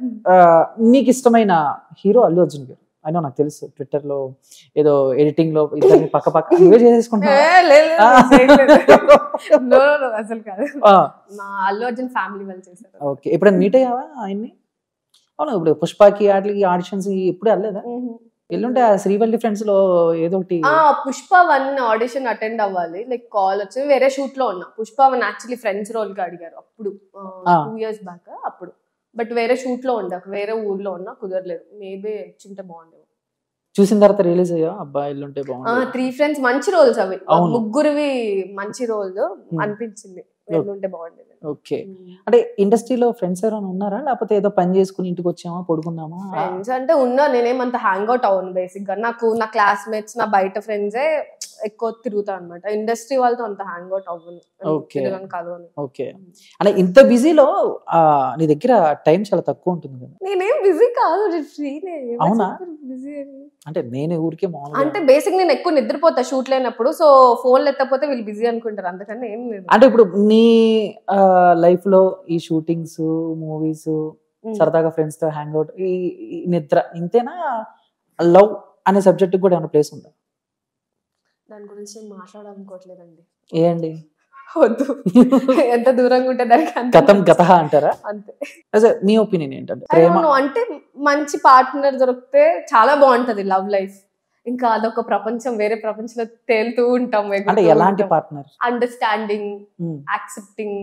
నీకు ఇష్టమైన హీరో అల్లు అర్జున్ గారు అయినా నాకు తెలుసు ట్విట్టర్ లో ఏదో ఎడిటింగ్ లో ఇద్దరిని పక్క పక్క నువ్వే చేసేసుకుంటా ఏ, లేదు, లేదు, చేయలేదు. No, no, no, అసలు కాదు మా అల్లు అర్జున్ ఫ్యామిలీ వాళ్ళు చేశారు ఓకే ఎప్పుడైనా మీట్ అయ్యావా ఆయన్ని అవును ఇప్పుడు పుష్పకి వాటికి ఆడిషన్స్ ఎప్పుడు వెళ్ళలేదా ఎల్లుంటే ఆ శ్రీవల్లి ఫ్రెండ్స్ లో ఏదో ఒకటి ఆ పుష్ప వన్ ఆడిషన్ అటెండ్ అవ్వాలి లైక్ కాల్ వచ్చింది వేరే షూట్ లో ఉన్నా Pushpa one actually friends role కి అడిగారు అప్పుడు ఆ. టూ ఇయర్స్ బ్యాక్ అప్పుడు బట్ వేరే షూట్ లో ఉండే వేరే ఊర్లో ఉన్నా కుదరలేదు మేబీ వచ్చింటే బాగుండేది చూసిన తర్వాత రిలీజ్ అయ్యా అబ్బా ఎల్లుంటే బాగుంది త్రీ ఫ్రెండ్స్ మంచి రోల్స్ అవి అవును. ముగ్గురివి మంచి రోల్స్ అనిపించింది వెళ్ళుంటే బాగుండేది ఓకే అంటే ఇండస్ట్రీలో ఫ్రెండ్స్ ఎవరైనా ఉన్నారా లేకపోతే ఏదో పని చేసుకుని ఇంటికి వచ్చామా పడుకుందామా ఫ్రెండ్స్ అంటే ఉన్నా నేనేమంత హ్యాంగ్ అవుట్ అవును బేసిక్ గా నాకు నా క్లాస్మేట్స్ నా బయట ఫ్రెండ్సే ఎక్కువ తిరుగుతా అనమాట ఇండస్ట్రీ వాళ్ళతో అంత హ్యాంగ్ అవుట్ అవ్వను Okay. తిరగను కలవను ఓకే అంటే ఇంత బిజీలో నీ దగ్గర టైం చాలా తక్కువ ఉంటుంది కదా నేనేం బిజీ కాదు నేను ఫ్రీనే అవునా? బిజీ అంటే నేను ఊరికే అంటే మామూలుగా బేసిక్ నేను ఎక్కువ నిద్రపోతా షూట్ లేనప్పుడు సో ఫోన్ ఎత్తకపోతే వీళ్ళు బిజీ అనుకుంటారు అందుకని ఏం లేదు అంటే ఇప్పుడు నీ లైఫ్ లో ఈ షూటింగ్స్ మూవీస్ ఉమ్. సరదాగా ఫ్రెండ్స్ తో హ్యాంగ్ అవుట్ ఈ ఈ నిద్ర ఇంతేనా లవ్ అనే సబ్జెక్ట్ కూడా ఏమైనా ప్లేస్ ఉందా దాని గురించి నేను మాట్లాడాలనుకోవట్లేదండి ఏ అండి వద్దు ఎంత దూరంగా ఉంటే దానికి అంత గతం గత అంటారా అంతే అదే మీ ఒపీనియన్ ఏంటంటే I ప్రేమ don't know, అంటే మంచి పార్ట్నర్ దొరికితే చాలా బాగుంటది లవ్ లైఫ్ ఇంకా అదొక ప్రపంచం వేరే ప్రపంచంలో తేలుతూ ఉంటాం అంటే ఎలాంటి పార్ట్నర్ అండర్స్టాండింగ్ యాక్సెప్టింగ్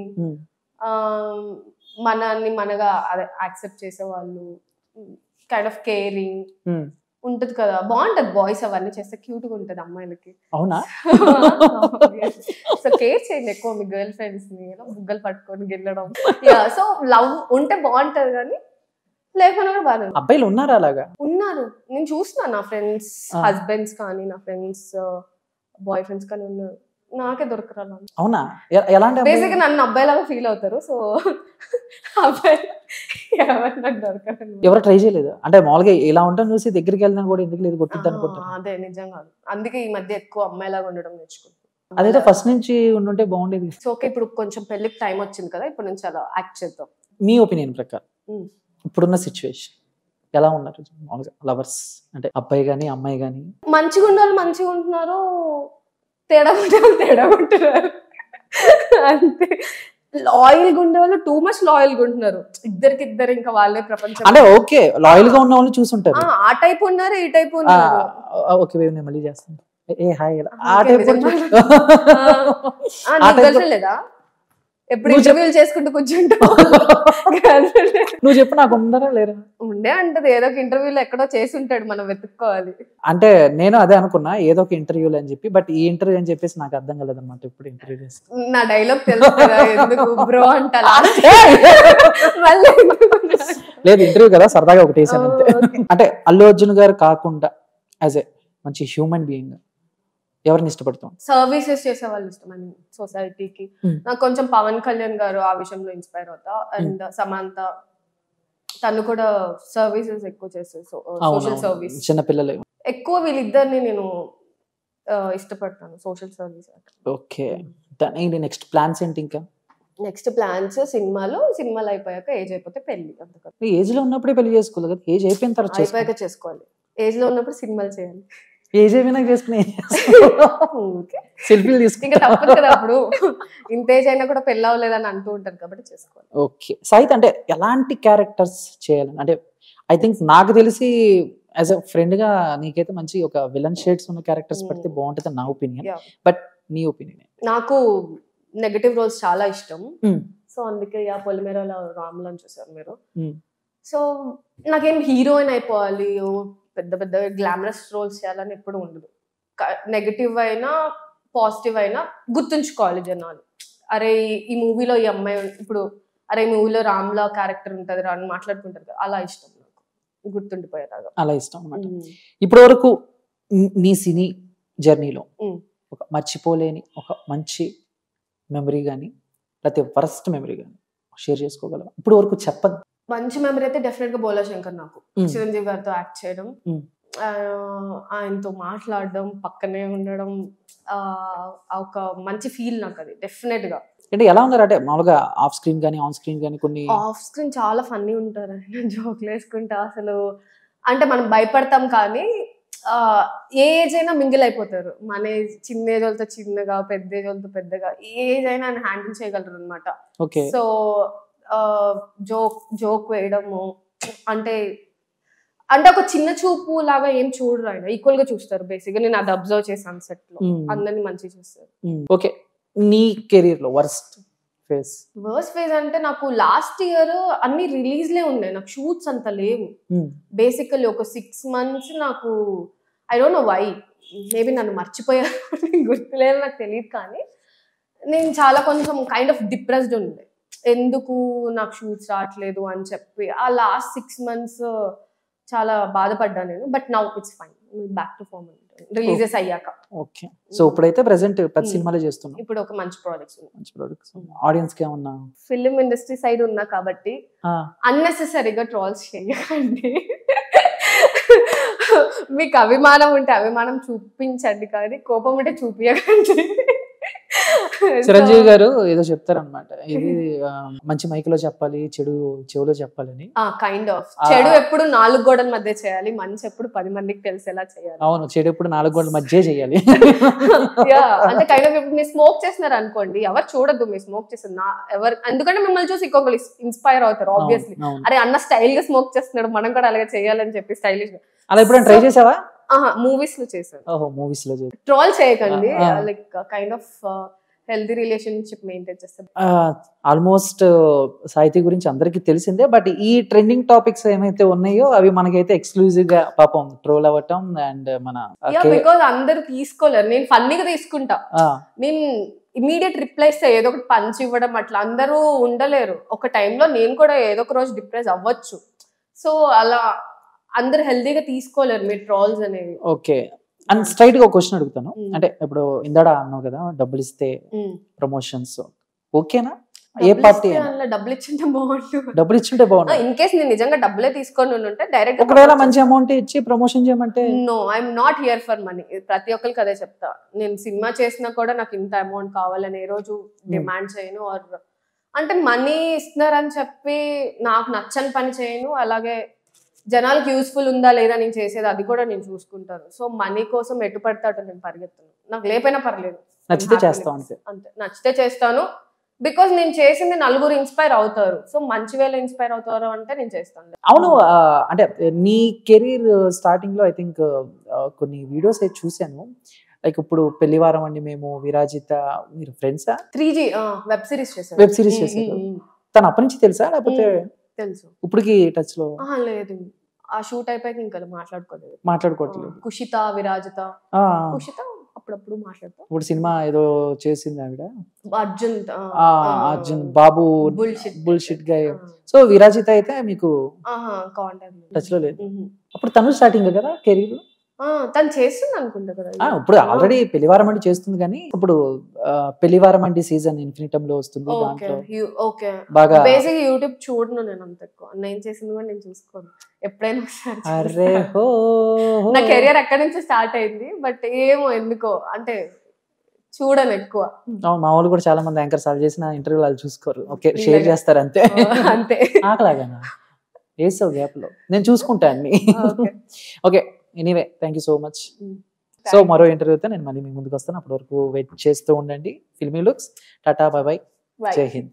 మనల్ని మనగా అదే యాక్సెప్ట్ చేసే వాళ్ళు కైండ్ ఆఫ్ కేరింగ్ ఉంటది కదా బాగుంటది బాయ్స్ అవన్నీ చేస్తే క్యూట్ గా ఉంటది అమ్మాయిలకి అవునా సో కేర్ చేయండి ఎక్కువ మీ గర్ల్ ఫ్రెండ్స్ ని you know, బుగ్గలు పట్టుకొని గెల్లడం సో లవ్ ఉంటే బాగుంటది కానీ లేకపోయినా కూడా బాగా అబ్బాయిలు ఉన్నారా అలాగా ఉన్నారు నేను చూస్తున్నా నా ఫ్రెండ్స్ ఆ. హస్బెండ్స్ కానీ నా ఫ్రెండ్స్ బాయ్ ఫ్రెండ్స్ కానీ ఉన్నారు నాకే దొరకరాలు అవునా ఎ- ఎలాంటి అబ్బాయి? బేసిక్ నన్ను అబ్బాయిలాగా ఫీల్ అవుతారు సో అబ్బాయి ఎవరు నాకు దొరకరు ఎవరు ట్రై చేయలేదు అంటే మామూలుగా ఇలా ఉంటాను చూసి దగ్గరికి వెళ్దాం కూడా ఎందుకు లేదు కొట్టిద్ది అనుకుంటారు అదే నిజంగా అందుకే ఈ మధ్య ఎక్కువ అమ్మాయిలాగా ఉండడం నేర్చుకుంటాను అదైతే ఫస్ట్ నుంచి ఉండుంటే బాగుండేది సో ఓకే ఇప్పుడు కొంచెం పెళ్లికి టైం వచ్చింది కదా ఇప్పుడు నుంచి అలా యాక్ట్ చేద్దాం మీ ఒపీనియన్ ప్రకారం Hmm. ఇప్పుడున్న సిచ్యువేషన్ ఎలా ఉన్నారు మామూలుగా లవర్స్ అంటే అబ్బాయి కానీ అమ్మాయి కానీ మంచిగా ఉన్న వాళ్ళు మంచిగా ఉంటున్నారు తేడా ఉంటే వాళ్ళు తేడా ఉంటున్నారు అంతే లాయల్ గా ఉండే వాళ్ళు టూ మచ్ లాయల్ గా ఉంటున్నారు ఇద్దరికి ఇద్దరు ఇంకా వాళ్ళే ప్రపంచం అంటే ఓకే లాయల్ గా ఉన్న వాళ్ళని చూసుంటారు ఆ, ఆ టైప్ ఉన్నారు ఈ టైప్ ఆ, ఉన్నారు ఓకే వేవ్ నేను మళ్ళీ చేస్తాను ఏ హాయ్ ఆ Okay, టైప్ నిజంగా. ఆ, నీకు girlfriend లేదా ఎప్పుడు నువ్వు చెప్పు. ఇంటర్వ్యూలు చేసుకుంటూ కూర్చుంటావు Girlfriend లేదా? నువ్వు చెప్పు నాకు ఉందరా లేరా ఉండే అంటది ఏదో ఒక ఇంటర్వ్యూలో ఎక్కడో చేసి ఉంటాడు మనం వెతుక్కోవాలి అంటే నేను అదే అనుకున్నా ఏదో ఒక ఇంటర్వ్యూలు అని చెప్పి బట్ ఈ ఇంటర్వ్యూ అని చెప్పేసి నాకు అర్థం కలదు అనమాట ఇప్పుడు ఇంటర్వ్యూ చేసి నా డైలాగ్ తెలుసు కదా ఎందుకు బ్రో అంట last. మళ్ళీ లేదు ఇంటర్వ్యూ కదా సరదాగా ఒకటి వేసాను అంతే Oh, okay. అంటే అల్లు అర్జున్ గారు కాకుండా యాజ్ ఏ మంచి హ్యూమన్ బీయింగ్ ఎవరిని ఇష్టపడతాం సర్వీసెస్ చేసే వాళ్ళు ఇష్టం అని సొసైటీకి Hmm. నాకు కొంచెం పవన్ కళ్యాణ్ గారు ఆ విషయంలో ఇన్స్పైర్ అవుతా అండ్ సమాంత తను కూడా సర్వీసెస్ ఎక్కువ చేస్తారు సోషల్ సర్వీస్ చిన్నపిల్లలు ఎక్కువ వీళ్ళిద్దరిని నేను ఆ, ఇష్టపడతాను సోషల్ సర్వీస్ ఓకే దాని నెక్స్ట్ ప్లాన్స్ ఏంటి ఇంకా నెక్స్ట్ ప్లాన్స్ సినిమాలు సినిమాలు అయిపోయాక ఏజ్ అయిపోతే పెళ్లి అంతకన్నా ఈ ఏజ్ లో ఉన్నప్పుడే పెళ్లి చేసుకోవాలి కదా ఏజ్ అయిపోయిన తర్వాత చేసుకో. అయిపోయాక చేసుకోవాలి ఏజ్ లో ఉన్నప్పుడు సినిమాలు చేయాలి ఏజ్ అయిపోయినాక చేసుకునే ఊరికే. సెల్ఫీలు తీసుకుంటా ఇంకా తప్పదు కదా అప్పుడు ఇంత ఏజ్ అయినా కూడా పెళ్ళి అవ్వలేదని అంటూ ఉంటారు కాబట్టి చేసుకోవాలి ఓకే సాయిత్ అంటే ఎలాంటి క్యారెక్టర్స్ చేయాలని అంటే ఐ థింక్ నాకు తెలిసి యాజ్ అ ఫ్రెండ్ గా నీకైతే మంచి ఒక విలన్ షేడ్స్ ఉన్న క్యారెక్టర్స్ Hmm. పెడితే బాగుంటుంది నా ఒపీనియన్ Yeah. బట్ నీ ఒపీనియన్ నాకు నెగటివ్ రోల్స్ చాలా ఇష్టం Hmm. సో అందుకే ఆ పొలిమేరలో రామ్లను చూసారు మీరు Hmm. సో నాకేం హీరోయిన్ అయిపోవాలి ఓ పెద్ద పెద్ద గ్లామరస్ రోల్స్ చేయాలని ఎప్పుడు ఉండదు నెగటివ్ అయినా పాజిటివ్ అయినా గుర్తుంచుకోవాలి జనాలు అరే ఈ- ఈ మూవీలో ఈ అమ్మాయి ఉం- ఇప్పుడు అరే ఈ మూవీలో రామ్లా క్యారెక్టర్ ఉంటుంది రా అని మాట్లాడుకుంటారు కదా అలా ఇష్టం నాకు గుర్తుండిపోయేలాగా అలా ఇష్టం అనమాట ఇప్పటి వరకు నీ- నీ సినీ జర్నీలో Mm. ఒక మర్చిపోలేని ఒక మంచి మెమరీ కానీ లేకపోతే వరస్ట్ మెమరీ కానీ షేర్ చేసుకోగలవా ఇప్పుడు వరకు చెప్పదు మంచి మెమరీ అయితే డెఫినెట్ గా బోలా శంకర్ నాకు Mm. చిరంజీవి గారితో యాక్ట్ చేయడం Mm. ఆ, ఆయనతో మాట్లాడడం పక్కనే ఉండడం ఆ, ఆ ఒక మంచి ఫీల్ నాకు అది డెఫినెట్ గా అంటే ఎలా ఉన్నారు అంటే మామూలుగా ఆఫ్ స్క్రీన్ కానీ ఆన్ స్క్రీన్ కానీ కొన్ని ఆఫ్ స్క్రీన్ చాలా ఫన్నీ ఉంటారు ఆయన జోక్లు వేసుకుంటా అసలు అంటే మనం భయపడతాం కానీ ఆ, ఏ ఏజ్ అయినా మింగిల్ అయిపోతారు మన ఏజ్ చిన్న ఏజ్ వాళ్ళతో చిన్నగా పెద్ద ఏజ్ వాళ్ళతో పెద్దగా ఏ ఏజ్ అయినా ఆయన హ్యాండిల్ చేయగలరు అనమాట ఓకే సో జోక్ జోక్ వేయడము అంటే అంటే ఒక చిన్న చూపు లాగా ఏం చూడరు ఆయన ఈక్వల్ గా చూస్తారు బేసిక్ గా నేను అది అబ్జర్వ్ చేశాను సెట్ లో అందరిని మంచిగా చూస్తారు ఓకే నీ కెరీర్ లో వర్స్ట్ ఫేస్ వర్స్ ఫేజ్ అంటే నాకు లాస్ట్ ఇయర్ అన్ని రిలీజ్ లే ఉన్నాయి నాకు షూట్స్ అంత లేవు బేసికల్లీ ఒక సిక్స్ మంత్స్ నాకు I don't know why maybe నన్ను మర్చిపోయారు గుర్తులేదు నాకు తెలియదు కానీ నేను చాలా కొంచెం కైండ్ ఆఫ్ డిప్రెస్డ్ ఉండే ఎందుకు నాకు షూట్స్ రావట్లేదు అని చెప్పి ఆ లాస్ట్ సిక్స్ మంత్స్ చాలా బాధపడ్డా నేను but now it's fine back to form releases అయ్యాక ఓకే సో ఇప్పుడైతే ప్రెసెంట్ పెద్ద Hmm. సినిమాలే చేస్తున్నాం ఇప్పుడు ఒక మంచి ప్రాజెక్ట్స్ ఉన్నాయి మంచి ప్రొడక్ట్స్ ఆడియన్స్ కి ఏమన్నా ఫిల్మ్ ఇండస్ట్రీ సైడ్ ఉన్నా కాబట్టి ఆ, అన్నెసెసరీగా ట్రాల్స్ చేయకండి మీకు అభిమానం ఉంటే అభిమానం చూపించండి కానీ కోపం ఉంటే చూపించకండి చిరంజీవి గారు ఏదో చెప్తారనమాట ఇది ఆ, మంచి మైక్ లో చెప్పాలి చెడు చెవులో చెప్పాలని కైండ్ ఆఫ్ ఆ. చెడు ఎప్పుడు నాలుగు గోడల మధ్య చేయాలి మంచి ఎప్పుడు పది మందికి తెలిసేలా చేయాలి అవును చెడు ఎప్పుడు నాలుగు గంటల మధ్య చేయాలి యా అంటే కైండ్ ఆఫ్ ఇప్పుడు మీరు స్మోక్ చేస్తున్నారు అనుకోండి ఎవరు చూడొద్దు మీరు స్మోక్ చేస్తున్నారు నా ఎవరు ఎందుకంటే మిమ్మల్ని చూసి ఇంకొకరు ఇన్స్పైర్ అవుతారు ఆబ్వియస్లీ అవును, అవును. అరే అన్న స్టైల్ గా స్మోక్ చేస్తున్నాడు మనం కూడా అలాగే చేయాలని చెప్పి స్టైలిష్ గా అలా ఎప్పుడైనా ట్రై చేసావా ఆహా మూవీస్ లో చేశాను ఓహో మూవీస్ లో చేసి ట్రోల్ చేయకండి ఆ, ఆ. Like kind of healthy relationship maintain చేస్తే ఆల్మోస్ట్ సాహితీ గురించి అందరికీ తెలిసిందే బట్ ఈ ట్రెండింగ్ టాపిక్స్ ఏమైతే ఉన్నాయో అవి మనకైతే ఎక్స్క్లూజివ్ గా పాపం ట్రోల్ అవ్వటం అండ్ మన యా కే- బికాజ్ అందరూ తీసుకోలేరు నేను ఫన్నీగా తీసుకుంటా ఆ, నేను ఇమీడియట్ రిప్లై ఇస్తే ఏదో ఒకటి పంచి ఇవ్వడం అట్లా అందరూ ఉండలేరు ఒక టైంలో నేను కూడా ఏదో ఒక రోజు డిప్రెస్ అవ్వచ్చు సో అలా అందరు హెల్తీగా తీసుకోలేరు మీ ట్రాల్స్ అనేవి ఓకే అండ్ స్ట్రైట్ గా ఒక క్వశ్చన్ అడుగుతాను Mm. అంటే ఇప్పుడు ఇందాడ అన్నావు కదా డబ్బులు ఇస్తే ఉమ్. ప్రమోషన్స్ ఓకేనా ఏ డబ్బులు పార్టీ ఇస్తే అందులో డబ్బులు ఇచ్చింటే బాగుండు డబ్బులు ఇచ్చుంటే బాగుంది ఇన్ కేస్ నేను నిజంగా డబ్బులే తీసుకొని ఉంటే డైరెక్ట్ ఒకవేళ మంచి అమౌంట్ ఇచ్చి ప్రమోషన్ చేయమంటే no I'm not here for money ప్రతి ఒక్కరికి అదే చెప్తా నేను సినిమా చేసినా కూడా నాకు ఇంత అమౌంట్ కావాలని ఏ రోజు డిమాండ్ చేయను ఆర్ అంటే మనీ ఇస్తున్నారని చెప్పి నాకు నచ్చని పని చేయను అలాగే జనాలకు యూస్ఫుల్ ఉందా లేదా నేను చేసేది అది కూడా నేను చూసుకుంటాను సో మనీ కోసం ఎటు పడితే అటు నేను పరిగెత్తాను నాకు లేపైనా పర్లేదు నచ్చితే I'm happy చేస్తాం with అంతే it. అంతే నచ్చితే చేస్తాను బికాస్ నేను చేసింది నలుగురు ఇన్స్పైర్ అవుతారు సో మంచి వేళ ఇన్స్పైర్ అవుతారు అంటే నేను చేస్తాను అవును ఆ, అంటే నీ కెరీర్ స్టార్టింగ్ లో ఐ థింక్ కొన్ని వీడియోస్ అయితే చూశాను లైక్ ఇప్పుడు పెళ్లివారం అండి మేము విరాజిత మీరు ఫ్రెండ్సా త్రీ జీ వెబ్ సిరీస్ చేశాను వెబ్ సిరీస్ ఉమ్, చేశారు ఉమ్, ఉమ్. తను అప్పటి నుంచి తెలుసా లేకపోతే ఉమ్, తెలుసు ఇప్పటికి టచ్ లో ఆహా, లేదు ఆ షూట్ అయిపోయాక ఇంకా మాట్లాడుకోలేదు మాట్లాడుకోవట్లేదు కుషిత విరాజిత ఆ, కుషిత అప్పుడప్పుడు మాట్లాడతా ఇప్పుడు సినిమా ఏదో చేసింది ఆవిడ అర్జున్ ఆ, అర్జున్ బాబు బుల్షిట్ బుల్షిట్ గా సో విరాజిత అయితే మీకు కాంటాక్ట్ టచ్ లో లేదు అప్పుడు తను స్టార్టింగ్ కదా కెరీర్ తను చేస్తుంది అనుకుంటా కదా ఆ, ఇప్పుడు ఆల్రెడీ పెళ్లివారం అండి చేస్తుంది కానీ ఇప్పుడు ఆ, పెళ్లివారం అండి సీజన్ ఇన్ఫినిటమ్ లో వస్తుంది ఓకే దాంట్లో ఓకే బాగా బేసిక్ యూట్యూబ్ చూడను నేను అంత ఎక్కువ నేను చేసింది కూడా నేను చూసుకోను ఎప్పుడైనా ఒకసారి అరే చూస్తా. హో నా కెరియర్ అక్కడి నుంచి స్టార్ట్ అయింది బట్ ఏమో ఎందుకో అంటే చూడను ఎక్కువ అవును, మా వాళ్ళు కూడా చాలా మంది యాంకర్స్ వాళ్ళు చేసిన ఇంటర్వ్యూలు వాళ్ళు చూసుకోరు ఓకే షేర్ ఇలాగే. చేస్తారు అంతే అంతే ఆకలాగానా వేసావు గ్యాప్ లో నేను చూసుకుంటా అన్ని okay okay anyway thank you so much so మరో ఇంటర్వ్యూతో నేను మళ్ళీ మీ ముందుకు వస్తాను అప్పటి వరకు వెయిట్ చేస్తూ ఉండండి filmy looks tata bye bye Bye. Jai Hind